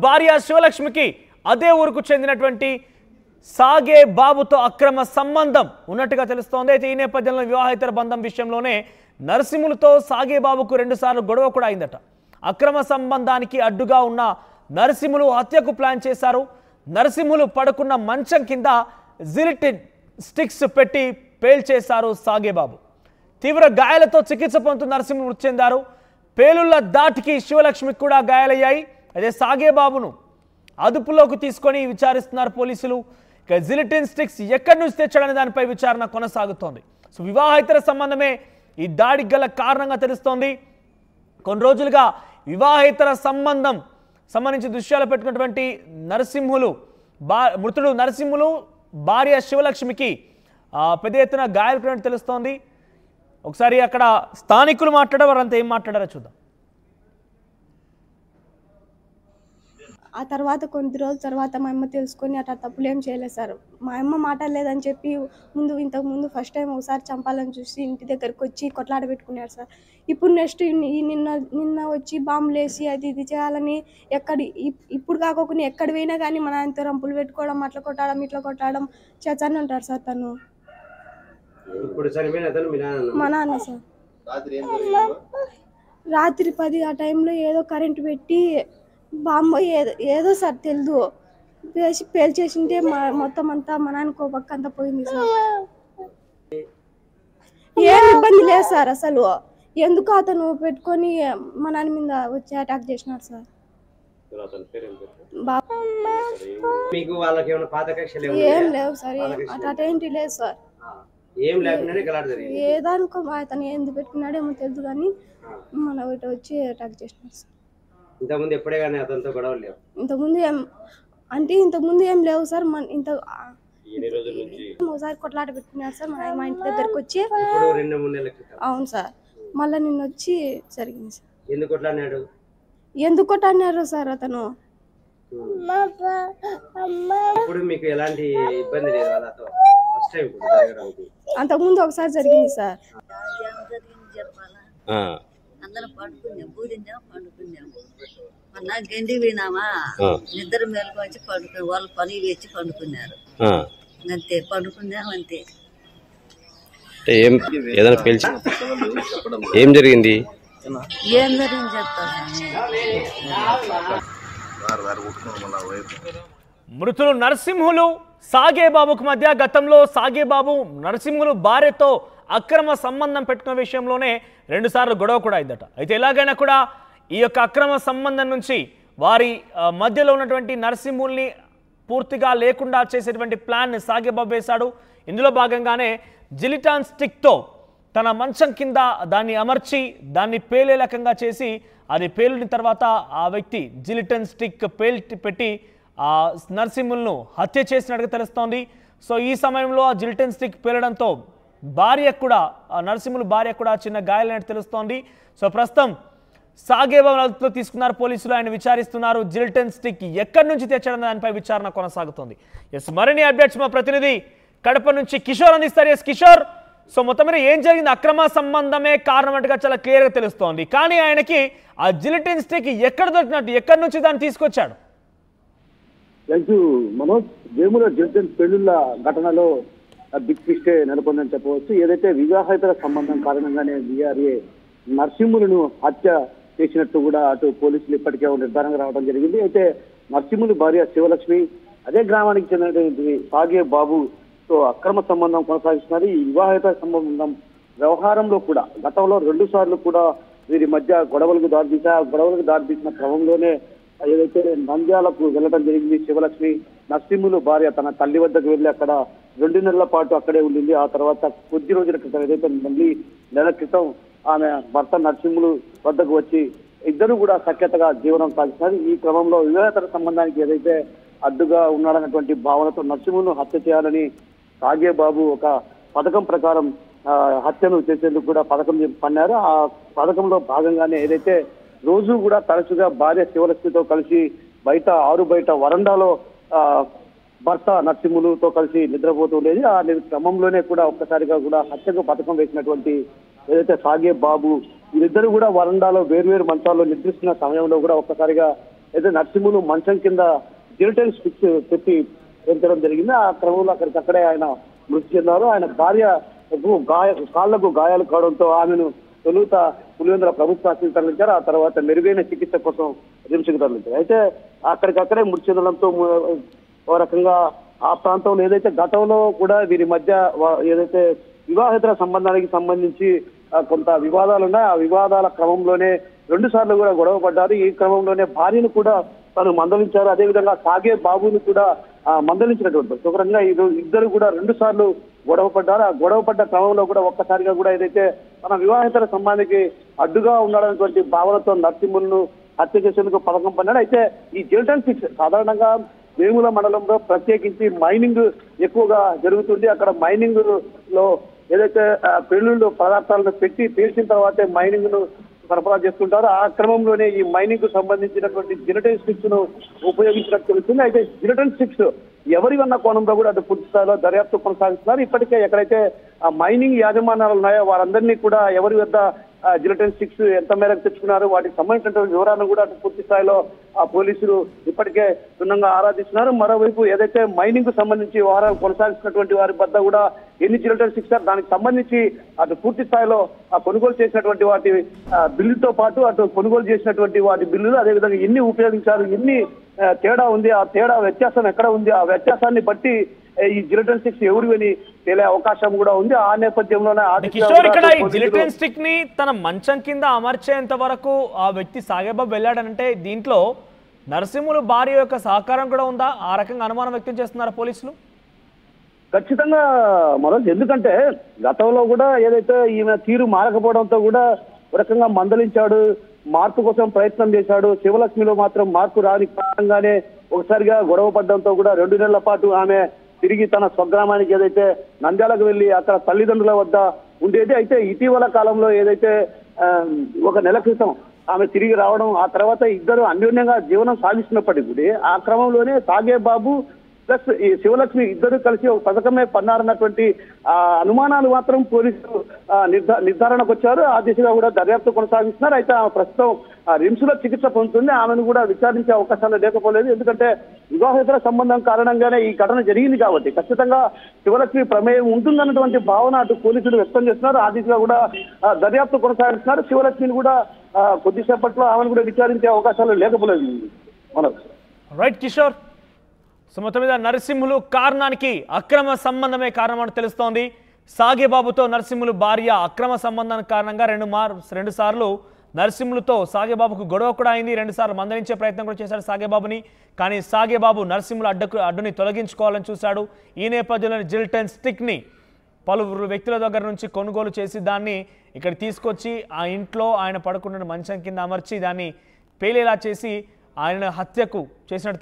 భార్య శివలక్ష్మికి అదే ఊరుకు చెందినటువంటి సాగే బాబుతో అక్రమ సంబంధం ఉన్నట్టుగా తెలుస్తోంది అయితే ఈ నేపథ్యంలో వివాహేతర బంధం విషయంలోనే నరసింహులతో సాగే బాబుకు రెండుసార్లు గొడవ కూడా అయిందట అక్రమ సంబంధానికి అడ్డుగా ఉన్న నరసింహులు హత్యకు ప్లాన్ చేశారు నరసింహులు పడుకున్న మంచం కింద జిలిటిన్ స్టిక్స్ పెట్టి పేల్చేశారు సాగేబాబు తీవ్ర గాయాలతో చికిత్స పొందుతున్న నరసింహులు మృతి చెందారు పేలుళ్ల దాటికి శివలక్ష్మికి కూడా గాయాలయ్యాయి అదే సాగేబాబును అదుపులోకి తీసుకొని విచారిస్తున్నారు పోలీసులు ఇక జిలిటిన్ స్టిక్స్ ఎక్కడి నుంచి తెచ్చాడనే దానిపై విచారణ కొనసాగుతోంది సో వివాహేతర సంబంధమే ఈ దాడికి గల కారణంగా తెలుస్తోంది కొన్ని రోజులుగా వివాహేతర సంబంధం సంబంధించి దృశ్యాలు పెట్టుకున్నటువంటి నరసింహులు బా మృతుడు నరసింహులు భార్య శివలక్ష్మికి ఆ, పెద్ద ఎత్తున గాయాలపడినట్టు తెలుస్తోంది ఒకసారి అక్కడ స్థానికులు మాట్లాడే వారంతా ఏం మాట్లాడారో చూద్దాం ఆ తర్వాత కొన్ని రోజుల తర్వాత మా అమ్మ తెలుసుకొని అట్లా తప్పులు ఏం చేయలేదు సార్ మా అమ్మ మాట్లాడలేదని చెప్పి ముందు ఇంతకు ముందు ఫస్ట్ టైం ఒకసారి చంపాలని చూసి ఇంటి దగ్గరికి వచ్చి కొట్లాడ పెట్టుకున్నారు సార్ ఇప్పుడు నెక్స్ట్ నిన్న నిన్న వచ్చి బాంబులు వేసి అది ఇది చేయాలని ఎక్కడి ఇప్- ఇప్పుడు కాకోకుండా ఎక్కడ పోయినా కానీ మా నాయనతో రంపులు పెట్టుకోవడం అట్లా కొట్టడం ఇట్లా కొట్టడం చేస్తానే ఉంటారు సార్ తను ఇప్పుడు చనిపోయిన అతను మీ నాన్న మా నాన్న సార్ రాత్రి పది ఆ టైంలో ఏదో కరెంట్ పెట్టి బాంబు ఏదో ఏదో సార్ తెలియదు వేసి పేల్చేసింటే మా మొత్తం అంతా మా నాన్నకు పక్క అంతా పోయింది సార్ ఏం ఇబ్బంది లేదు సార్ అసలు ఎందుకు అతను పెట్టుకొని మా నాన్న మీద వచ్చి అటాక్ చేసినాడు సార్ బా మీకు వాళ్ళకి ఏమైనా పాత కక్షలు ఏం ఏమైనా లేవు సార్ ఏం- అట్లా ఏంటి లేదు సార్ ఏం లేకుండానే గలాట జరిగింది ఏదానికో అతను ఎందుకు పెట్టుకున్నాడేమో తెలియదు కానీ మన ఒకటి వచ్చి అటాక్ చేసినాడు సార్ ఇంతకుముందు ఎప్పుడే కానీ అతనితో గొడవలు లేవు ఇంతకుముందు ఏం అంటే ఇంతకుముందు ఏం లేవు సార్ మన ఇంత ఒకసారి కొట్లాట పెట్టుకున్నారు సార్ మా మా ఇంటి దగ్గరకు వచ్చి ఇప్పుడు రెండు మూడు నెలల క్రితం అవును సార్ మళ్ళీ నిన్న వచ్చి జరిగింది సార్ ఎందుకు కొట్లాడినాడు ఎందుకు కొట్టన్నారు సార్ అతను ఇప్పుడు మీకు ఎలాంటి ఇబ్బంది లేదు వాళ్ళతో ఫస్ట్ టైం ఇప్పుడు జరగడానికి అంతకుముందు ఒకసారి జరిగింది సార్ అందరం పండుకున్నాం పూజించాం పండుకున్నాం మొన్న గండి పోయినామా నిద్ర మేలకు వచ్చి పండుకుని వాళ్ళు పని వేసి పండుకున్నారు అంతే పండుకున్నాం అంతే అంటే ఏం ఏదైనా పేల్చి ఏం జరిగింది ఏం జరిగింది చెప్తాను మృతులు నరసింహులు సాగేబాబుకు మధ్య గతంలో సాగేబాబు నరసింహులు భార్యతో అక్రమ సంబంధం పెట్టుకున్న విషయంలోనే రెండుసార్లు గొడవ కూడా అయిందట అయితే ఎలాగైనా కూడా ఈ యొక్క అక్రమ సంబంధం నుంచి వారి ఆ, మధ్యలో ఉన్నటువంటి నరసింహుల్ని పూర్తిగా లేకుండా చేసేటువంటి ప్లాన్ సాగేబాబు వేశాడు ఇందులో భాగంగానే జిలిటాన్ స్టిక్తో తన మంచం కింద దాన్ని అమర్చి దాన్ని పేలే రకంగా చేసి అది పేలిన తర్వాత ఆ వ్యక్తి జిలిటన్ స్టిక్ పేల్ పెట్టి ఆ నరసింహులను హత్య చేసినట్టుగా తెలుస్తోంది సో ఈ సమయంలో ఆ జిలిటన్ స్టిక్ పేలడంతో భార్య కూడా ఆ నరసింహులు భార్య కూడా చిన్న గాయాలైనట్టు తెలుస్తోంది సో ప్రస్తుతం సాగేబాబులతో తీసుకున్నారు పోలీసులు ఆయన విచారిస్తున్నారు జిల్టన్ స్టిక్ ఎక్కడి నుంచి తెచ్చాడన్న దానిపై విచారణ కొనసాగుతోంది ఎస్ మరిన్ని అప్డేట్స్ మా ప్రతినిధి కడప నుంచి కిషోర్ అందిస్తారు ఎస్ కిషోర్ సో మొత్తం మీద ఏం జరిగింది అక్రమ సంబంధమే కారణం అంటగా చాలా క్లియర్గా తెలుస్తోంది కానీ ఆయనకి ఆ జిలిటిన్ స్టిక్ ఎక్కడ దొరికినట్టు ఎక్కడి నుంచి దాన్ని తీసుకొచ్చాడు థ్యాంక్ యూ మనోజ్ వేముల జడ్జన్ పెళ్లిళ్ళ ఘటనలో బిగ్ ట్విస్టే నెలకొందని చెప్పవచ్చు ఏదైతే వివాహేతర సంబంధం కారణంగానే విఆర్ఏ నరసింహులను హత్య చేసినట్టు కూడా అటు పోలీసులు ఇప్పటికే ఒక నిర్ధారణగా రావడం జరిగింది అయితే నరసింహులు భార్య శివలక్ష్మి అదే గ్రామానికి చెందినటువంటి సాగే బాబుతో అక్రమ సంబంధం కొనసాగిస్తున్నారు ఈ వివాహేతర సంబంధం వ్యవహారంలో కూడా గతంలో రెండు సార్లు కూడా వీరి మధ్య గొడవలకు దారితీసా ఆ గొడవలకు దారితీసిన క్రమంలోనే ఏదైతే నంద్యాలకు వెళ్ళడం జరిగింది శివలక్ష్మి నరసింహులు భార్య తన తల్లి వద్దకు వెళ్ళి అక్కడ రెండు నెలల పాటు అక్కడే ఉండింది ఆ తర్వాత కొద్ది రోజుల క్రితం ఏదైతే మళ్ళీ నెల క్రితం ఆమె భర్త నరసింహులు వద్దకు వచ్చి ఇద్దరు కూడా సఖ్యతగా జీవనం సాగిస్తున్నారు ఈ క్రమంలో వివాహేతర సంబంధానికి ఏదైతే అడ్డుగా ఉన్నాడన్నటువంటి భావనతో నరసింహులను హత్య చేయాలని సాగే బాబు ఒక పథకం ప్రకారం ఆ, హత్యను చేసేందుకు కూడా పథకం పన్నారు ఆ పథకంలో భాగంగానే ఏదైతే రోజు కూడా తరచుగా భార్య శివలక్ష్మితో కలిసి బయట ఆరు బయట వరండాలో ఆ, భర్త నరసింహులతో కలిసి నిద్రపోతూ ఉండేది ఆ ని- క్రమంలోనే కూడా ఒక్కసారిగా కూడా హత్యకు పథకం వేసినటువంటి ఏదైతే సాగే బాబు వీరిద్దరు కూడా వరండాలో వేర్వేరు మంచాల్లో నిద్రిస్తున్న సమయంలో కూడా ఒక్కసారిగా అయితే నరసింహులు మంచం కింద జిలిటైన్ స్టిక్స్ పెట్టి పెంచడం జరిగింది ఆ క్రమంలో అక్కడికక్కడే ఆయన మృతి చెందారు ఆయన భార్యకు గాయ కాళ్లకు గాయాలు కావడంతో ఆమెను తొలుత పులివెందుల ప్రభుత్వ ఆసుపత్రికి తరలించారు ఆ తర్వాత మెరుగైన చికిత్స కోసం రిమ్స్కి తరలించారు అయితే అక్కడికక్కడే మృతి చెందడంతో ము- ఓ రకంగా ఆ ప్రాంతంలో ఏదైతే గతంలో కూడా వీరి మధ్య వా- ఏదైతే వివాహేతర సంబంధానికి సంబంధించి ఆ, కొంత వివాదాలు ఉన్నాయి ఆ వివాదాల క్రమంలోనే రెండు సార్లు కూడా గొడవ పడ్డారు ఈ క్రమంలోనే భార్యను కూడా తను మందలించారు అదేవిధంగా సాగే బాబుని కూడా ఆ, మందలించినటువంటి పరిస్థితి. ఒక రకంగా ఇది ఇద్దరు కూడా రెండు సార్లు గొడవ పడ్డారు ఆ గొడవ పడ్డ క్రమంలో కూడా ఒక్కసారిగా కూడా ఏదైతే తన వివాహేతర సంబంధానికి అడ్డుగా ఉన్నాడనేటువంటి భావనతో నరసింహులను హత్య చేసేందుకు పథకం పన్నాడు అయితే ఈ జిల్టన్ సిక్స్ సాధారణంగా వేముల మండలంలో ప్రత్యేకించి మైనింగ్ ఎక్కువగా జరుగుతుంది అక్కడ మైనింగ్ లో ఏదైతే ఆ, పెళ్లిళ్ళు పదార్థాలను పెట్టి పేర్చిన తర్వాతే మైనింగ్ ను సరఫరా చేసుకుంటారు ఆ క్రమంలోనే ఈ మైనింగ్ కు సంబంధించినటువంటి జిలటన్ స్టిక్స్ ను ఉపయోగించినట్టు తెలుస్తుంది అయితే జిలటన్ స్టిక్స్ ఎవరి వన్న కోణంలో కూడా అటు పూర్తి స్థాయిలో దర్యాప్తు కొనసాగిస్తున్నారు ఇప్పటికే ఎక్కడైతే ఆ మైనింగ్ యాజమాన్యాలు ఉన్నాయో వారందరినీ కూడా ఎవరి వద్ద జిలటన్ స్టిక్స్ ఎంత మేరకు తెచ్చుకున్నారు వాటికి సంబంధించినటువంటి వివరాలను కూడా అటు పూర్తి స్థాయిలో ఆ పోలీసులు ఇప్పటికే క్షుణ్ణంగా ఆరాధిస్తున్నారు మరోవైపు ఏదైతే మైనింగ్ కు సంబంధించి వ్యవహారాలు కొనసాగిస్తున్నటువంటి వారి వద్ద కూడా ఎన్ని జిలటన్ స్టిక్స్ దానికి సంబంధించి అటు పూర్తి స్థాయిలో ఆ కొనుగోలు చేసినటువంటి వాటి ఆ, బిల్లుతో పాటు అటు కొనుగోలు చేసినటువంటి వాటి బిల్లులు అదేవిధంగా ఎన్ని ఉపయోగించారు ఎన్ని ఆ, తేడా ఉంది ఆ తేడా వ్యత్యాసం ఎక్కడ ఉంది ఆ వ్యత్యాసాన్ని బట్టి ఆ, ఈ జిలటన్ స్టిక్స్ ఎవరివని తేలే అవకాశం కూడా ఉంది ఆ నేపథ్యంలోనే ఆదిత్య కిషోర్ ఇక్కడ ఈ పోలీసులు- జిలిటన్ స్టిక్ ని తన మంచం కింద అమర్చేంత వరకు ఆ వ్యక్తి సాగేబాబు వెళ్ళాడనంటే దీంట్లో నరసింహులు భార్య యొక్క సహకారం కూడా ఉందా ఆ రకంగా అనుమానం వ్యక్తం చేస్తున్నారా పోలీసులు ఖచ్చితంగా మనోజ్ ఎందుకంటే గతంలో కూడా ఏదైతే ఈమె తీరు మారకపోవడంతో కూడా ఒక రకంగా మందలించాడు మార్పు కోసం ప్రయత్నం చేశాడు శివలక్ష్మిలో మాత్రం మార్పు రాని కారణంగానే ఒకసారిగా గొడవ పడడంతో కూడా రెండు నెలల పాటు ఆమె తిరిగి తన స్వగ్రామానికి ఏదైతే నంద్యాలకు వెళ్లి అక్కడ తల్లిదండ్రుల వద్ద ఉండేది అయితే ఇటీవల కాలంలో ఏదైతే ఆ, ఒక నెల క్రితం ఆమె తిరిగి రావడం ఆ తర్వాత ఇద్దరు అన్యోన్యంగా జీవనం సాగిస్తున్నప్పటికీ కూడా ఆ క్రమంలోనే సాగే బాబు ప్లస్ ఈ శివలక్ష్మి ఇద్దరు కలిసి ఒక పథకమే పన్నారన్నటువంటి ఆ అనుమానాలు మాత్రం పోలీసులు ఆ, నిర్ధా నిర్ధారణకు వచ్చారు ఆ దిశగా కూడా దర్యాప్తు కొనసాగిస్తున్నారు అయితే ఆమె ప్రస్తుతం ఆ, రిమ్స్ లో చికిత్స పొందుతుంది ఆమెను కూడా విచారించే అవకాశాలు లేకపోలేదు ఎందుకంటే వివాహేతర సంబంధం కారణంగానే ఈ ఘటన జరిగింది కాబట్టి ఖచ్చితంగా శివలక్ష్మి ప్రమేయం ఉంటుందన్నటువంటి భావన అటు పోలీసులు వ్యక్తం చేస్తున్నారు ఆ దిశగా కూడా ఆ, దర్యాప్తు కొనసాగిస్తున్నారు శివలక్ష్మిని కూడా ఆ, కొద్దిసేపట్లో ఆమెను కూడా విచారించే అవకాశాలు లేకపోలేదు మనోజ్ రైట్ కిషోర్ సో మొత్తం మీద నరసింహులు కారణానికి అక్రమ సంబంధమే కారణమని తెలుస్తోంది సాగేబాబుతో నరసింహులు భార్య అక్రమ సంబంధానికి కారణంగా రెండు మార్ రెండు సార్లు నరసింహులతో సాగేబాబుకు గొడవ కూడా అయింది రెండు సార్లు మందలించే ప్రయత్నం కూడా చేశాడు సాగేబాబుని కానీ సాగేబాబు నరసింహుల అడ్డకు అడ్డుని తొలగించుకోవాలని చూశాడు ఈ నేపథ్యంలో జిల్టన్ స్టిక్ని పలువురు వ్యక్తుల దగ్గర నుంచి కొనుగోలు చేసి దాన్ని ఇక్కడ తీసుకొచ్చి ఆ ఇంట్లో ఆయన పడుకున్న మంచం కింద అమర్చి దాన్ని పేలేలా చేసి ఆయన హత్యకు చేసినట్టు